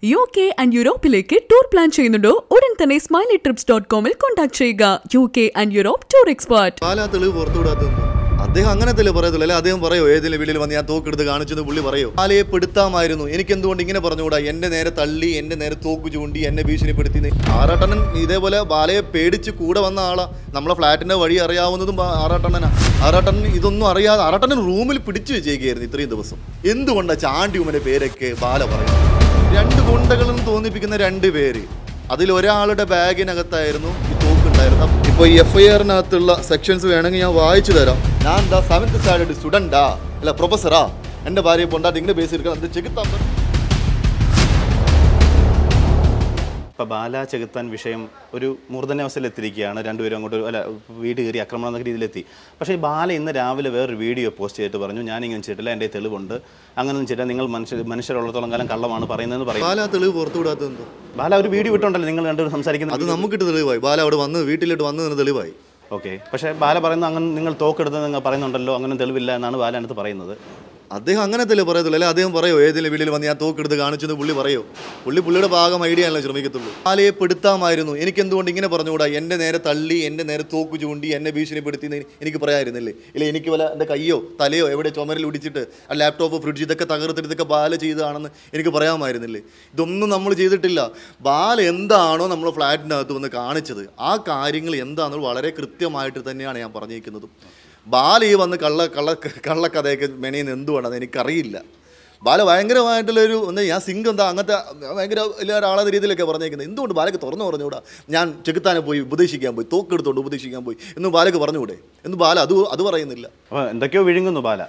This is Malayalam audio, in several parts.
യു കെ ആൻഡ് യൂറോപ്പിലേക്ക് ടൂർ പ്ലാൻ ചെയ്യുന്നുണ്ടോ ഉടൻ തന്നെ സ്മൈലി ട്രിപ്സ് ഡോട്ട് കോമിൽ കോൺടാക്ട് ചെയ്യുക U K and Europe tour expert Bala തെളിവ് പുറത്തു വിടാത്തത് അദ്ദേഹം അങ്ങനത്തെ പറയത്തുള്ളൂ അല്ലെ അദ്ദേഹം പറയോ ഏതെങ്കിലും വീട്ടിൽ വന്ന് ഞാൻ തോക്കെടുത്ത് കാണിച്ചെന്ന് പുള്ളി പറയോ ബാലയെ പെടുത്താമായിരുന്നു എനിക്ക് എന്തുകൊണ്ട് ഇങ്ങനെ പറഞ്ഞുകൂടാ എന്നെ നേരെ തള്ളി എന്നെ നേരെ തോക്ക് ചൂണ്ടി എന്നെ ഭീഷണിപ്പെടുത്തി ആറാട്ടണ്ണൻ ഇതേപോലെ ബാലയെ പേടിച്ച് കൂടെ വന്ന ആളാ നമ്മളെ ഫ്ലാറ്റിന്റെ വഴി അറിയാവുന്നതും ബാ- ആറാട്ടണ്ണനാ ആറാട്ടണ്ണൻ ഇതൊന്നും അറിയാതെ ആറാട്ടണ്ണൻ റൂമിൽ പിടിച്ചു വെച്ചേക്കായിരുന്നു ഇത്രയും ദിവസം എന്തുകൊണ്ടാ ചാണ്ടി ഉമ്മന്റെ പേരൊക്കെ ബാല പറയുന്നത് രണ്ട് ഗുണ്ടകളും തോന്നിപ്പിക്കുന്ന രണ്ട് പേര് അതിൽ ഒരാളുടെ ബാഗിനകത്തായിരുന്നു ഈ തോക്കുണ്ടായിരുന്നു ഇപ്പോൾ ഈ എഫ് ഐ ആറിനകത്തുള്ള സെക്ഷൻസ് വേണമെങ്കിൽ ഞാൻ വായിച്ചു തരാം ഞാൻ എന്താ സെവൻത്ത് സ്റ്റാൻഡേർഡ് സ്റ്റുഡൻറ്റാ അല്ല പ്രൊഫസറാ എൻ്റെ ഭാര്യയെ പൊണ്ടാട്ടി ഇങ്ങനെ ബേസ് എടുക്കണം അത് ചെകുത്താൻ പറ ഇപ്പോൾ ബാല ചെകുത്താൻ വിഷയം ഒരു മൂർധന്യാവസ്ഥയിൽ എത്തിയിരിക്കുകയാണ് രണ്ടുപേരും അങ്ങോട്ട് ഒരു- അല്ല വീട് കയറി ആക്രമണം എന്ന രീതിയിലെത്തി പക്ഷേ ഈ ബാല ഇന്ന് രാവിലെ വേറൊരു വീഡിയോ പോസ്റ്റ് ചെയ്തിട്ട് പറഞ്ഞു ഞാനിങ്ങനെ ചെയ്തിട്ടില്ല എൻ്റെ കയ്യിൽ തെളിവുണ്ട് അങ്ങനെയൊന്നും ചെയ്തില്ല നിങ്ങൾ മനുഷ്യർ മനുഷ്യരുള്ളത്തോളം കാലം കള്ളമാണ് പറയുന്നതെന്ന് പറയും ബാല ആ തെളിവ് പുറത്തു വിടാത്തത് എന്തോ ബാല ഒരു വീഡിയോ വിട്ടുണ്ടല്ലോ നിങ്ങൾ രണ്ടുപേരും സംസാരിക്കുന്നത് അത് നമുക്കിട്ട് തെളിവായി ബാല അവിടെ വന്ന് വീട്ടിലിട്ട് വന്നു നിന്ന് തെളിവായി ഓക്കെ പക്ഷേ ബാല പറയുന്നത് അങ്ങനെ നിങ്ങൾ തോക്കെടുത്ത് നിങ്ങൾ പറയുന്നുണ്ടല്ലോ അങ്ങനെ തെളിവില്ല എന്നാണ് ബാല അടുത്ത് പറയുന്നത് അദ്ദേഹം അങ്ങനത്തെ പറയത്തുള്ളൂ അല്ലെ അദ്ദേഹം പറയോ ഏതെങ്കിലും വീട്ടിൽ വന്ന് ഞാൻ തോക്കെടുത്ത് കാണിച്ചെന്ന് പുള്ളി പറയോ പുള്ളി പുള്ളിയുടെ ഭാഗം ഐഡിയ ആണല്ലോ ശ്രമിക്കത്തുള്ളൂ ബാലയെ പെടുത്താമായിരുന്നു എനിക്ക് എന്തുകൊണ്ട് ഇങ്ങനെ പറഞ്ഞുകൂടാ എന്നെ നേരെ തള്ളി എന്നെ നേരെ തോക്ക് ചൂണ്ടി എന്നെ ഭീഷണിപ്പെടുത്തി എന്ന് എനിക്ക് പറയായിരുന്നില്ലേ ഇല്ല എനിക്ക് വല്ല എൻ്റെ കയ്യോ തലയോ എവിടെ ചുമരിൽ പിടിച്ചിട്ട് ആ ലാപ്ടോപ്പ് ഫ്രിഡ്ജ് ഇതൊക്കെ തകർത്തിട്ട് ഇതൊക്കെ ബാല ചെയ്തതാണെന്ന് എനിക്ക് പറയാമായിരുന്നില്ലേ ഇതൊന്നും നമ്മൾ ചെയ്തിട്ടില്ല ബാല എന്താണോ നമ്മൾ ഫ്ലാറ്റിനകത്ത് വന്ന് കാണിച്ചത് ആ കാര്യങ്ങൾ എന്താണെന്ന് വളരെ കൃത്യമായിട്ട് തന്നെയാണ് ഞാൻ പറഞ്ഞിരിക്കുന്നതും ബാല ഈ വന്ന് കള്ള കള്ള കള്ളക്കഥയൊക്കെ മെനയുന്ന എന്തുവാണെന്ന് എനിക്കറിയില്ല ബാല ഭയങ്കരമായിട്ടുള്ളൊരു എന്താ ഞാൻ സിംഗ് എന്താ അങ്ങനത്തെ ഭയങ്കര വലിയ ഒരാളെ രീതിയിലൊക്കെ പറഞ്ഞേക്കുന്നത് എന്തുകൊണ്ട് ബാലയ്ക്ക് തുറന്നു പറഞ്ഞുകൂടാ ഞാൻ ചെകുത്താനെ പോയി ഉപദേശിക്കാൻ പോയി തോക്കെടുത്തോണ്ട് ഉപദേശിക്കാൻ പോയി എന്ന് ബാലയ്ക്ക് പറഞ്ഞുകൂടെ എന്ന് ബാല അത് അത് പറയുന്നില്ല അപ്പോൾ എന്തൊക്കെയോ വിഴുങ്ങുന്നു ബാല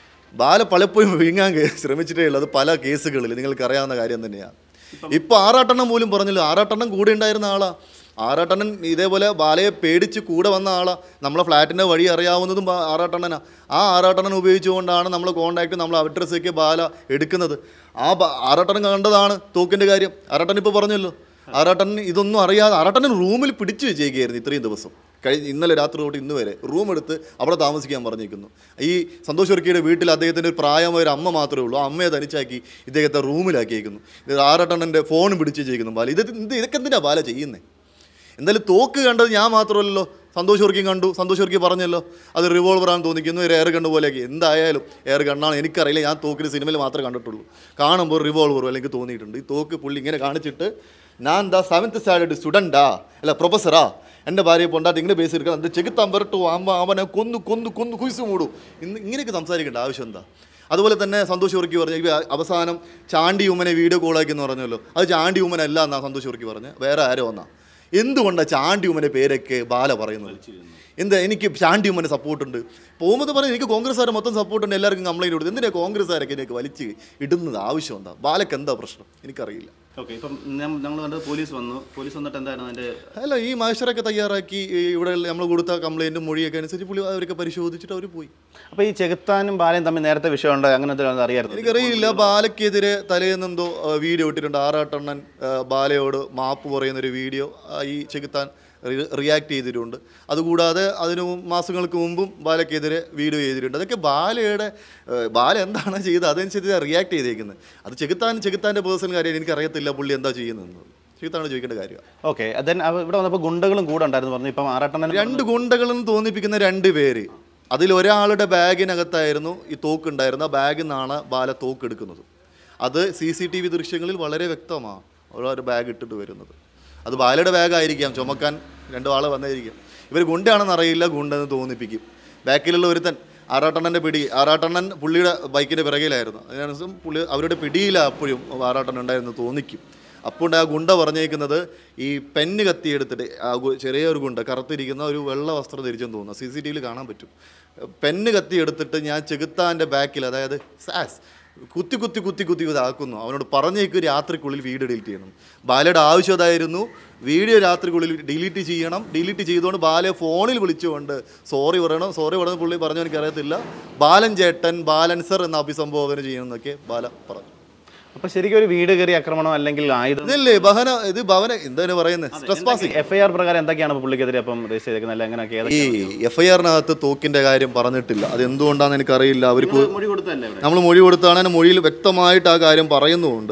ബാല പലപ്പോഴും വിഴുങ്ങാൻ കേ- ശ്രമിച്ചിട്ടേ ഉള്ളൂ അത് പല കേസുകളിൽ നിങ്ങൾക്ക് അറിയാവുന്ന കാര്യം തന്നെയാണ് ഇപ്പൊ ആറാട്ടെണ്ണം പോലും പറഞ്ഞല്ലോ ആറാട്ടെണ്ണം കൂടെ ഉണ്ടായിരുന്ന ആളാ ആറാട്ടെണ്ണൻ ഇതേപോലെ ബാലയെ പേടിച്ച് കൂടെ വന്ന ആളാ നമ്മളെ ഫ്ലാറ്റിന്റെ വഴി അറിയാവുന്നതും ബാ- ആറാട്ടെണ്ണനാ ആ ആറാട്ടെണ്ണൻ ഉപയോഗിച്ചുകൊണ്ടാണ് നമ്മൾ കോണ്ടാക്ട് നമ്മൾ അഡ്രസ്സൊക്കെ ബാല എടുക്കുന്നത് ആ ബ- ആറാട്ടെണ്ണൻ കണ്ടതാണ് തോക്കിന്റെ കാര്യം ആറാട്ടൻ ഇപ്പോൾ പറഞ്ഞല്ലോ ആറാട്ടൻ ഇതൊന്നും അറിയാതെ ആറാട്ടൻ റൂമിൽ പിടിച്ചു വെച്ചേക്കായിരുന്നു ഇത്രയും ദിവസം കഴിഞ്ഞ ഇന്നലെ രാത്രി തൊട്ട് ഇന്ന് വരെ റൂം എടുത്ത് അവിടെ താമസിക്കാൻ പറഞ്ഞേക്കുന്നു ഈ സന്തോഷ് വർക്കിയുടെ വീട്ടിൽ അദ്ദേഹത്തിൻ്റെ ഒരു പ്രായമായ ഒരു അമ്മ മാത്രമേ ഉള്ളൂ ആ അമ്മയെ തനിച്ചാക്കി ഇദ്ദേഹത്തെ റൂമിലാക്കിയേക്കുന്നു ഇത് ആറാട്ടണ്ണൻ്റെ ഫോൺ പിടിച്ച് വെച്ചേക്കുന്നു ബാല ഇത് ഇത് ഇതൊക്കെ എന്തിനാ ബാല ചെയ്യുന്നത് എന്തായാലും തോക്ക് കണ്ടത് ഞാൻ മാത്രമല്ലല്ലോ സന്തോഷ് വർക്കിയും കണ്ടു സന്തോഷ് വർക്കി പറഞ്ഞല്ലോ അത് റിവോൾവറാണെന്ന് തോന്നിക്കുന്നു ഒരു എയർ കണ്ടു പോലെയൊക്കെ എന്തായാലും എയർ കണ്ണാണ് എനിക്കറിയില്ല ഞാൻ തോക്കിന് സിനിമയിൽ മാത്രമേ കണ്ടിട്ടുള്ളൂ കാണുമ്പോൾ റിവോൾവറും അല്ലെങ്കിൽ തോന്നിയിട്ടുണ്ട് ഈ തോക്ക് പുള്ളി ഇങ്ങനെ കാണിച്ചിട്ട് ഞാൻ എന്താ സെവൻത്ത് സ്റ്റാൻഡേർഡ് സ്റ്റുഡൻറ്റാ അല്ല പ്രൊഫസറാ എൻ്റെ ഭാര്യയെ പൊണ്ടാട്ടി ഇങ്ങനെ ബേസ് എടുക്കണം അത് ചെകുത്താൻ വരട്ടു അമ്മ അവനെ കൊന്നു കൊന്നു കൊന്നു കുയിസ് മൂടും ഇന്ന് ഇങ്ങനെയൊക്കെ സംസാരിക്കേണ്ട ആവശ്യം എന്താ അതുപോലെ തന്നെ സന്തോഷ് ഉറക്കി പറഞ്ഞു ഇപ്പൊ അവസാനം ചാണ്ടി ഉമ്മനെ വീഡിയോ കോളാക്കി എന്ന് പറഞ്ഞല്ലോ അത് ചാണ്ടി ഉമ്മൻ അല്ല എന്നാ സന്തോഷ് ഉറക്കി പറഞ്ഞത് വേറെ ആരോ വന്നാ എന്തുകൊണ്ടാണ് ചാണ്ടി ഉമ്മൻ്റെ പേരൊക്കെ ബാല പറയുന്നത് എന്താ എനിക്ക് ചാണ്ടി ഉമ്മന് സപ്പോർട്ടുണ്ട് പോകുമ്പോൾ പറയും എനിക്ക് കോൺഗ്രസ്സുകാരെ മൊത്തം സപ്പോർട്ടുണ്ട് എല്ലാവർക്കും കംപ്ലൈൻറ്റ് കൊടുത്തു എന്തിനാ കോൺഗ്രസ്സുകാരൊക്കെ എനിക്ക് വലിച്ച് ഇടുന്നത് ആവശ്യം എന്താ ബാലക്ക് എന്താ പ്രശ്നം എനിക്കറിയില്ല ഓക്കെ ഇപ്പം ഞങ്ങൾ കണ്ടത് പോലീസ് വന്നു പോലീസ് വന്നിട്ട് എന്തായിരുന്നു അതിൻ്റെ അല്ല ഈ മാസ്റ്ററൊക്കെ തയ്യാറാക്കി ഈ ഇവിടെ നമ്മൾ കൊടുത്ത കംപ്ലൈൻറ്റും മൊഴിയൊക്കെ അനുസരിച്ച് പുള്ളി അവരൊക്കെ പരിശോധിച്ചിട്ട് അവർ പോയി അപ്പോൾ ഈ ചെകുത്താനും ബാലയും തമ്മിൽ നേരത്തെ വിഷയമുണ്ട് അങ്ങനെ എന്തെങ്കിലും അറിയായിരുന്നു എനിക്കറിയില്ല ബാലയ്ക്കെതിരെ തലേന്നെന്തോ ആ, വീഡിയോ ഇട്ടിട്ടുണ്ട് ആറാട്ടണ്ണൻ ആ, ബാലയോട് മാപ്പ് പറയുന്നൊരു വീഡിയോ ആ, ഈ ചെകുത്താൻ റിയാക്ട് ചെയ്തിട്ടുണ്ട് അതുകൂടാതെ അതിനു മാസങ്ങൾക്ക് മുമ്പും ബാലയ്ക്കെതിരെ വീഡിയോ ചെയ്തിട്ടുണ്ട് അതൊക്കെ ബാലയുടെ ആ, ബാല എന്താണ് ചെയ്തത് അതനുസരിച്ച് റിയാക്ട് ചെയ്തേക്കുന്നത് അത് ചെകുത്താൻ ചെകുത്താൻ്റെ പേഴ്സണൽ കാര്യം എനിക്കറിയത്തില്ല പുള്ളി എന്താ ചെയ്യുന്നത് ചെകുത്താണ് ചോദിക്കേണ്ട കാര്യമാണ് ഓക്കെ ദെൻ ഇവിടെ വന്നപ്പോൾ ഗുണ്ടകളും കൂടെ ഉണ്ടായിരുന്നു പറഞ്ഞു ഇപ്പം ആറാട്ടെണ്ണൻ രണ്ട് ഗുണ്ടകളും തോന്നിപ്പിക്കുന്ന രണ്ട് പേര് അതിൽ ഒരാളുടെ ബാഗിനകത്തായിരുന്നു ഈ തോക്ക് ഉണ്ടായിരുന്ന ആ ബാഗിൽ നിന്നാണ് ബാല തോക്ക് എടുക്കുന്നത് അത് സി സി ടി വി ദൃശ്യങ്ങളിൽ വളരെ വ്യക്തമാണ് ഒരു ബാഗ് ഇട്ടിട്ട് വരുന്നത് അത് ബാലയുടെ ബാഗായിരിക്കാം ചുമക്കാൻ രണ്ട് ആളെ വന്നായിരിക്കാം ഇവർ ഗുണ്ടയാണെന്ന് അറിയില്ല ഗുണ്ടെന്ന് തോന്നിപ്പിക്കും ബാക്കിലുള്ള ഒരുത്തൻ ആറാട്ടണ്ണൻ്റെ പിടി ആറാട്ടണ്ണൻ പുള്ളിയുടെ ബൈക്കിൻ്റെ പിറകിലായിരുന്നു അതിനനുസരിച്ച് പുള്ളി അവരുടെ പിടിയിലാണ് അപ്പോഴും ആറാട്ടണ്ണൻ ഉണ്ടായിരുന്നു തോന്നിക്കും അപ്പോൾ ആ ഗുണ്ട പറഞ്ഞേക്കുന്നത് ഈ പെന്ന് കത്തിയെടുത്തിട്ട് ആ ഗു- ചെറിയൊരു ഗുണ്ട കറുത്തിരിക്കുന്ന ഒരു വെള്ള വസ്ത്രം ധരിച്ചെന്ന് തോന്നുന്നു സി സി ടി വിയിൽ കാണാൻ പറ്റും പെന്ന് കത്തിയെടുത്തിട്ട് ഞാൻ ചെകുത്താൻ്റെ ബാക്കിൽ അതായത് സാസ് കുത്തി കുത്തി കുത്തി കുത്തി ഇതാക്കുന്നു അവനോട് പറഞ്ഞേക്ക് രാത്രിക്കുള്ളിൽ വീഡിയോ ഡിലീറ്റ് ചെയ്യണം ബാലയുടെ ആവശ്യം അതായിരുന്നു വീഡിയോ രാത്രിക്കുള്ളിൽ ഡിലീറ്റ് ചെയ്യണം ഡിലീറ്റ് ചെയ്തുകൊണ്ട് ബാലയെ ഫോണിൽ വിളിച്ചുകൊണ്ട് സോറി പറയണം സോറി പറയുന്ന പുള്ളി പറഞ്ഞു എനിക്കറിയത്തില്ല ബാലൻ ചേട്ടൻ ബാലൻസർ എന്ന അഭിസംബോധന ചെയ്യണം എന്നൊക്കെ ബാല പറഞ്ഞു അപ്പോൾ ശരിക്കും ഒരു വീട് കയറി ആക്രമണം അല്ലെങ്കിൽ ആയുധം ഇതല്ലേ ബഹന ഇത് ഭവന എന്താണ് പറയുന്നത് stress passing F I R പ്രകാരം എന്തൊക്കെയാണ് ഇപ്പോൾ പുള്ളിക്കെതിരെ അപ്പം രജിസ്റ്റർ ചെയ്തേക്കുന്നത് അല്ല എങ്ങനെയൊക്കെ ഈ എഫ് ഐ ആറിനകത്ത് തോക്കിന്റെ കാര്യം പറഞ്ഞിട്ടില്ല അത് എന്തുകൊണ്ടാണെന്ന് എനിക്കറിയില്ല അവർക്ക് മൊഴി കൊടുത്തല്ലേ ഇവിടെ നമ്മൾ മൊഴി കൊടുത്താണ് അതിന് മൊഴിയിൽ വ്യക്തമായിട്ട് ആ കാര്യം പറയുന്നുമുണ്ട്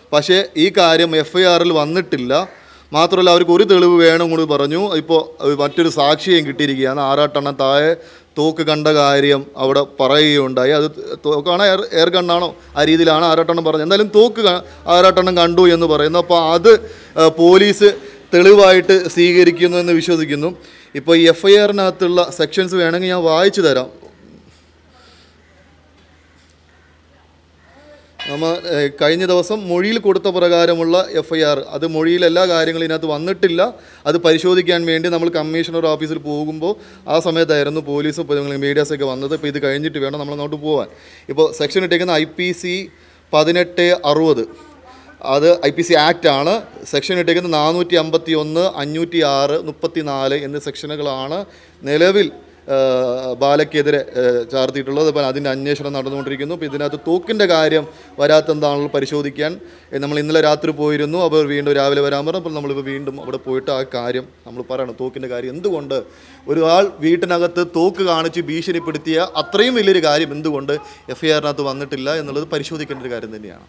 പക്ഷേ ഈ കാര്യം എഫ് ഐ ആറിൽ വന്നിട്ടില്ല മാത്രമല്ല അവർക്ക് ഒരു തെളിവ് വേണം കൂടി പറഞ്ഞു ഇപ്പോൾ മറ്റൊരു സാക്ഷിയും കിട്ടിയിരിക്കുകയാണ് ആറാട്ടെണ്ണം താഴെ തോക്ക് കണ്ട കാര്യം അവിടെ പറയുകയുണ്ടായി അത് തോക്കാണോ എയർ എയർ ഗണ്ണാണോ ആ രീതിയിലാണ് ആറാട്ടെണ്ണം പറഞ്ഞത് എന്തായാലും തോക്ക് ക- ആറാട്ടെണ്ണം കണ്ടു എന്ന് പറയുന്നു അപ്പോൾ അത് ആ, പോലീസ് തെളിവായിട്ട് സ്വീകരിക്കുന്നു എന്ന് വിശ്വസിക്കുന്നു ഇപ്പോൾ ഈ എഫ് ഐ ആറിനകത്തുള്ള സെക്ഷൻസ് വേണമെങ്കിൽ ഞാൻ വായിച്ചു തരാം നമ്മൾ ഏഹ്, കഴിഞ്ഞ ദിവസം മൊഴിയിൽ കൊടുത്ത പ്രകാരമുള്ള എഫ് ഐ ആർ അത് മൊഴിയിൽ എല്ലാ കാര്യങ്ങളും ഇതിനകത്ത് വന്നിട്ടില്ല അത് പരിശോധിക്കാൻ വേണ്ടി നമ്മൾ കമ്മീഷണർ ഓഫീസിൽ പോകുമ്പോൾ ആ സമയത്തായിരുന്നു പോലീസും മീഡിയാസൊക്കെ വന്നത് ഇപ്പോൾ ഇത് കഴിഞ്ഞിട്ട് വേണം നമ്മൾ അങ്ങോട്ട് പോകാൻ ഇപ്പോൾ സെക്ഷൻ ഇട്ടേക്കുന്ന ഐ പി സി പതിനെട്ട് അറുപത് അത് ഐ പി സി ആക്റ്റ് ആണ് സെക്ഷൻ ഇട്ടേക്കുന്നത് നാനൂറ്റി അമ്പത്തി ഒന്ന് അഞ്ഞൂറ്റി ആറ് മുപ്പത്തി നാല് എന്നീ സെക്ഷനുകളാണ് നിലവിൽ ആ, ബാലയ്ക്കെതിരെ ആ, ചാർത്തിയിട്ടുള്ളത് അപ്പോൾ അതിൻ്റെ അന്വേഷണം നടന്നുകൊണ്ടിരിക്കുന്നു അപ്പോൾ ഇതിനകത്ത് തോക്കിൻ്റെ കാര്യം വരാത്തെന്താണല്ലോ പരിശോധിക്കാൻ ഏ, നമ്മൾ ഇന്നലെ രാത്രി പോയിരുന്നു അപ്പോൾ വീണ്ടും രാവിലെ വരാൻ പറഞ്ഞു അപ്പോൾ നമ്മളിപ്പോൾ വീണ്ടും അവിടെ പോയിട്ട് ആ കാര്യം നമ്മൾ പറയണം തോക്കിൻ്റെ കാര്യം എന്തുകൊണ്ട് ഒരാൾ വീട്ടിനകത്ത് തോക്ക് കാണിച്ച് ഭീഷണിപ്പെടുത്തിയ അത്രയും വലിയൊരു കാര്യം എന്തുകൊണ്ട് എഫ് ഐ ആറിനകത്ത് വന്നിട്ടില്ല എന്നുള്ളത് പരിശോധിക്കേണ്ട ഒരു കാര്യം തന്നെയാണ്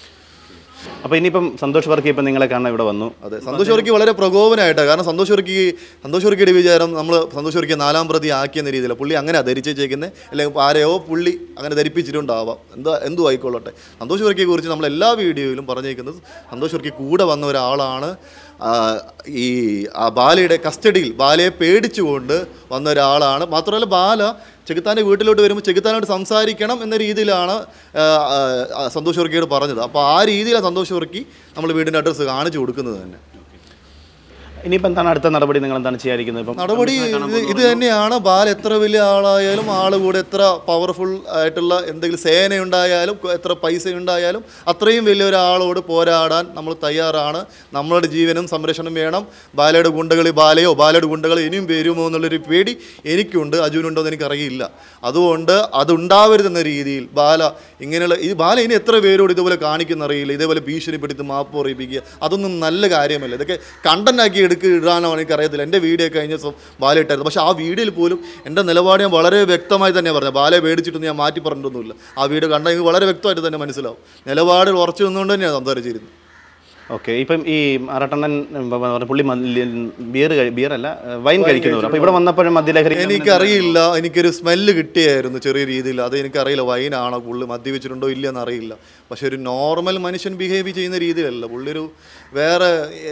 അപ്പോൾ ഇനിയിപ്പം സന്തോഷ് വർക്കി ഇപ്പം നിങ്ങളെ കാണാൻ ഇവിടെ വന്നു അതെ സന്തോഷ് വർക്കി വളരെ പ്രകോപനമായിട്ടാണ് കാരണം സന്തോഷ് വർക്കി സന്തോഷ് വർക്കിയുടെ വിചാരം നമ്മൾ സന്തോഷ് വർക്കി നാലാം പ്രതി ആക്കിയെന്ന രീതിയിൽ പുള്ളി അങ്ങനെ ധരിച്ചേക്കുന്നത് അല്ലെങ്കിൽ ആരെയോ പുള്ളി അങ്ങനെ ധരിപ്പിച്ചിട്ടുണ്ടാവാം എന്താ എന്തു ആയിക്കൊള്ളട്ടെ സന്തോഷ് വർക്കിയെ കുറിച്ച് നമ്മൾ എല്ലാ വീഡിയോയിലും പറഞ്ഞേക്കുന്നത് സന്തോഷ് വർക്കി കൂടെ വന്ന ഒരാളാണ് ആ, ഈ ആ ബാലയുടെ കസ്റ്റഡിയിൽ ബാലയെ പേടിച്ചുകൊണ്ട് വന്ന ഒരാളാണ് മാത്രമല്ല ബാല ചെകുത്താൻ്റെ വീട്ടിലോട്ട് വരുമ്പോൾ ചെകുത്താനോട് സംസാരിക്കണം എന്ന രീതിയിലാണ് ആ, ആ, സന്തോഷ് വർക്കിയോട് പറഞ്ഞത് അപ്പോൾ ആ രീതിയിലാണ് സന്തോഷ് വർക്കി നമ്മൾ വീടിൻ്റെ അഡ്രസ്സ് കാണിച്ചു കൊടുക്കുന്നത് തന്നെ ഇനിയിപ്പോൾ എന്താണ് അടുത്ത നടപടി നിങ്ങൾ എന്താണ് ചെയ്യാതിരിക്കുന്നത് ഇപ്പം നടപടി ഇത് ഇത് തന്നെയാണ് ബാൽ എത്ര വലിയ ആളായാലും ആൾ കൂടെ എത്ര പവർഫുൾ ആയിട്ടുള്ള എന്തെങ്കിലും സേനയുണ്ടായാലും കൊ- എത്ര പൈസ ഉണ്ടായാലും അത്രയും വലിയ ഒരാളോട് പോരാടാൻ നമ്മൾ തയ്യാറാണ് നമ്മളുടെ ജീവനും സംരക്ഷണം വേണം ബാലയുടെ ഗുണ്ടകൾ ബാലയോ ബാലയുടെ ഗുണ്ടകൾ ഇനിയും വരുമോ എന്നുള്ളൊരു പേടി എനിക്കുണ്ട് അജുവിനുണ്ടോ എന്ന് എനിക്കറിയില്ല അതുകൊണ്ട് അതുണ്ടാവരുതെന്ന രീതിയിൽ ബാല ഇങ്ങനെയുള്ള ഈ ബാല ഇനി എത്ര പേരോട് ഇതുപോലെ കാണിക്കുന്ന അറിയില്ല ഇതേപോലെ ഭീഷണിപ്പെടുത്തി മാപ്പ് പറയിപ്പിക്കുക അതൊന്നും നല്ല കാര്യമല്ല ഇതൊക്കെ കണ്ടന്റാക്കി എടുക്കുക ഇടാനോ എനിക്ക് അറിയത്തില്ല എൻ്റെ വീഡിയോ കഴിഞ്ഞ ദിവസം ബാല ഇട്ടായിരുന്നു പക്ഷേ ആ വീഡിയോയിൽ പോലും എൻ്റെ നിലപാട് ഞാൻ വളരെ വ്യക്തമായി തന്നെ പറഞ്ഞത് ബാലയെ പേടിച്ചിട്ടൊന്നും ഞാൻ മാറ്റി പറഞ്ഞിട്ടൊന്നുമില്ല ആ വീഡിയോ കണ്ടാൽ എനിക്ക് വളരെ വ്യക്തമായിട്ട് തന്നെ മനസ്സിലാവും നിലപാടിൽ ഉറച്ചു നിന്നുകൊണ്ട് തന്നെയാണ് സംസാരിച്ചിരുന്നത് ഓക്കെ ഇപ്പം ഈ അറട്ടണ്ണൻ ഉം, പ- പ- പുള്ളി ബിയർ ബിയർ അല്ല വൈൻ കഴിക്കുന്നവർ അപ്പോൾ ഇവിടെ വന്നപ്പോഴും മദ്യലഹരി എനിക്കറിയില്ല എനിക്കൊരു സ്മെല്ല് കിട്ടിയായിരുന്നു ചെറിയ രീതിയിൽ അത് എനിക്കറിയില്ല വൈനാണോ പുള്ളി മദ്യപിച്ചിട്ടുണ്ടോ ഇല്ലയെന്ന് അറിയില്ല പക്ഷെ ഒരു നോർമൽ മനുഷ്യൻ ബിഹേവ് ചെയ്യുന്ന രീതിയിലല്ല പുള്ളി ഒരു വേറെ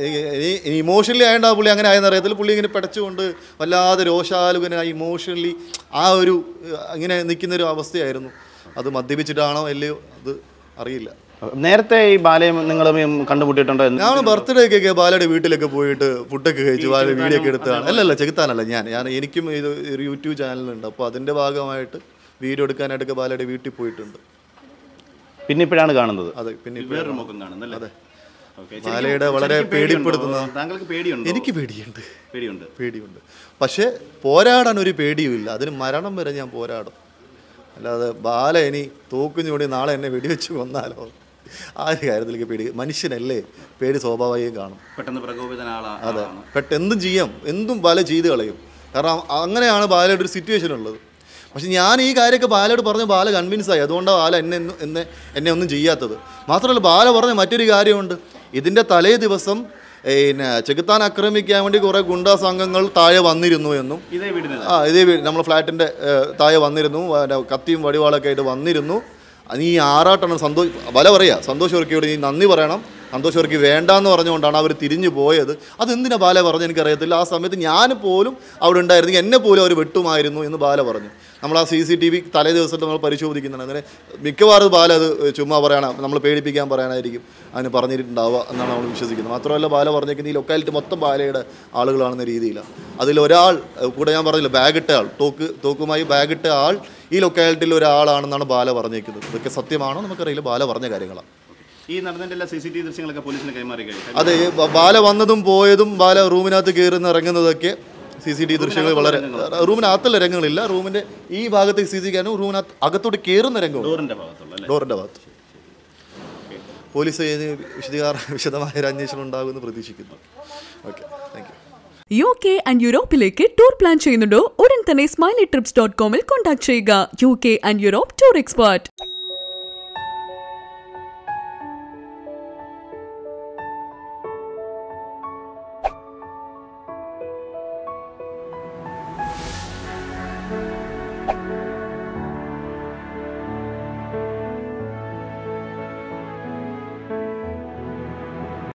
ഇമോഷണലി ആയതുകൊണ്ട് ആ പുള്ളി അങ്ങനെ ആയെന്ന് അറിയത്തില്ല പുള്ളി ഇങ്ങനെ പിടച്ചുകൊണ്ട് വല്ലാതെ രോഷാലുകനായി ഇമോഷണലി ആ ഒരു ഏഹ്, ഇങ്ങനെ നിൽക്കുന്ന ഒരു അവസ്ഥയായിരുന്നു അത് മദ്യപിച്ചിട്ടാണോ അല്ലയോ അത് അറിയില്ല നേരത്തെ ഈ ബാലയും നിങ്ങളും കണ്ടുമുട്ടിയിട്ടുണ്ടോ എന്ന് ഞാൻ ബർത്ത്ഡേ ഒക്കെ ബാലയുടെ വീട്ടിലൊക്കെ പോയിട്ട് ഫുഡൊക്കെ കഴിച്ച് ബാല വീഡിയോ ഒക്കെ എടുത്താണ് അല്ലല്ല ചെകുത്താനല്ല ഞാൻ ഞാൻ എനിക്കും ഇത് ഒരു യൂട്യൂബ് ചാനലുണ്ട് അപ്പോൾ അതിൻ്റെ ഭാഗമായിട്ട് വീഡിയോ എടുക്കാനായിട്ടൊക്കെ ബാലയുടെ വീട്ടിൽ പോയിട്ടുണ്ട് പിന്നെ ഇപ്പോഴാണ് കാണുന്നത് അതെ പിന്നെ ഇപ്പോൾ വേറൊരു മുഖം കാണുന്നല്ലേ അതെ ഓക്കെ ബാലയുടെ വളരെ പേടിപ്പെടുത്തുന്ന താങ്കൾക്ക് പേടിയുണ്ടോ എനിക്ക് പേടിയുണ്ട് പേടിയുണ്ട് പേടിയുണ്ട് പക്ഷേ പോരാടാൻ ഒരു പേടിയുമില്ല അതിന് മരണം വരെ ഞാൻ പോരാടും അല്ലാതെ ബാല ഇനി തോക്കും ചൂടി നാളെ എന്നെ വെടിവെച്ച് കൊന്നാലോ ആ ഒരു കാര്യത്തിലേക്ക് പേടി മനുഷ്യനല്ലേ പേടി സ്വാഭാവികം കാണും പെട്ടെന്ന് പ്രകോപിതനാളാ അതെ പെട്ടെന്ന് എന്തും ചെയ്യാം എന്തും ബാല ചെയ്ത് കളയും കാരണം അങ്ങനെയാണ് ബാലയുടെ ഒരു സിറ്റുവേഷൻ ഉള്ളത് പക്ഷെ ഞാൻ ഈ കാര്യമൊക്കെ ബാലയോട് പറഞ്ഞ ബാല കൺവിൻസ് ആയി അതുകൊണ്ടാണ് ബാല എന്നെ ഇന്ന് എന്നെ എന്നെ ഒന്നും ചെയ്യാത്തത് മാത്രമല്ല ബാല പറഞ്ഞ മറ്റൊരു കാര്യമുണ്ട് ഇതിൻ്റെ തലേ ദിവസം പിന്നെ ചെകുത്താൻ ആക്രമിക്കാൻ വേണ്ടി കുറേ ഗുണ്ടാ സംഘങ്ങൾ താഴെ വന്നിരുന്നു എന്നും ഇതേ വീടിന് ആ ഇതേ വീ- നമ്മുടെ ഫ്ലാറ്റിൻ്റെ താഴെ വന്നിരുന്നു പിന്നെ കത്തിയും വടിവാളൊക്കെ ആയിട്ട് വന്നിരുന്നു നീ ആറാട്ടെണ്ണം സന്തോഷ് വല പറയാ സന്തോഷ് വർക്കിയോട് നീ നന്ദി പറയണം സന്തോഷ് വർക്കി വേണ്ടാന്ന് പറഞ്ഞുകൊണ്ടാണ് അവർ തിരിഞ്ഞു പോയത് അതെന്തിനാ ബാല പറഞ്ഞു എനിക്കറിയത്തില്ല ആ സമയത്ത് ഞാൻ പോലും അവിടെ ഉണ്ടായിരുന്നെങ്കിൽ എന്നെ പോലും അവർ വെട്ടുമായിരുന്നു എന്ന് ബാല പറഞ്ഞു നമ്മൾ ആ സി സി ടി വി തലേ ദിവസത്തെ നമ്മൾ പരിശോധിക്കുന്നുണ്ട് അങ്ങനെ മിക്കവാറും ബാല അത് ചുമ്മാ പറയണം നമ്മൾ പേടിപ്പിക്കാൻ പറയാനായിരിക്കും അതിന് പറഞ്ഞിട്ടുണ്ടാവുക എന്നാണ് നമ്മൾ വിശ്വസിക്കുന്നത് മാത്രമല്ല ബാല പറഞ്ഞേക്കുന്നത് ഈ ലൊക്കാലിറ്റി മൊത്തം ബാലയുടെ ആളുകളാണെന്ന രീതിയിലാണ് അതിലൊരാൾ ഏഹ് കൂടെ ഞാൻ പറഞ്ഞില്ല ബാഗിട്ട ആൾ തോക്ക് തോക്കുമായി ബാഗിട്ട ആൾ ഈ ലൊക്കാലിറ്റിയിൽ ഒരാളാണെന്നാണ് ബാല പറഞ്ഞേക്കുന്നത് ഇതൊക്കെ സത്യമാണോ നമുക്കറിയില്ല ബാല പറഞ്ഞ കാര്യങ്ങളാണ് ഈ നടന്നതിന്റെ എല്ലാ സി സി ടി വി ദൃശ്യങ്ങളൊക്കെ പോലീസിന് കൈമാറി കഴിഞ്ഞു അതെ ഈ ബ- ബാല വന്നതും പോയതും ബാല റൂമിനകത്ത് കയറുന്ന ഇറങ്ങുന്നതൊക്കെ സി സി ടി ദൃശ്യങ്ങൾ വളരെ റൂമിനകത്തുള്ള രംഗങ്ങളില്ല റൂമിന്റെ ഈ ഭാഗത്തേക്ക് സി സി ക്യാനും റൂമിനകത്ത് അകത്തോട്ട് കയറുന്ന രംഗമുണ്ട് ഡോറിന്റെ ഭാഗത്തുള്ള അല്ലേ ഡോറിന്റെ ഭാഗത്ത് പോലീസ് ഇതിന് വിശദീകാര വിശദമായ ഒരു അന്വേഷണം ഉണ്ടാകുമെന്ന് പ്രതീക്ഷിക്കുന്നു okay thank you U K and യൂറോപ്പിലേക്ക് ടൂർ പ്ലാൻ ചെയ്യുന്നുണ്ടോ ഉടൻ തന്നെ സ്മൈലി ട്രിപ്സ് ഡോട്ട് കോമിൽ കോൺടാക്ട് ചെയ്യുക U K and Europe tour expert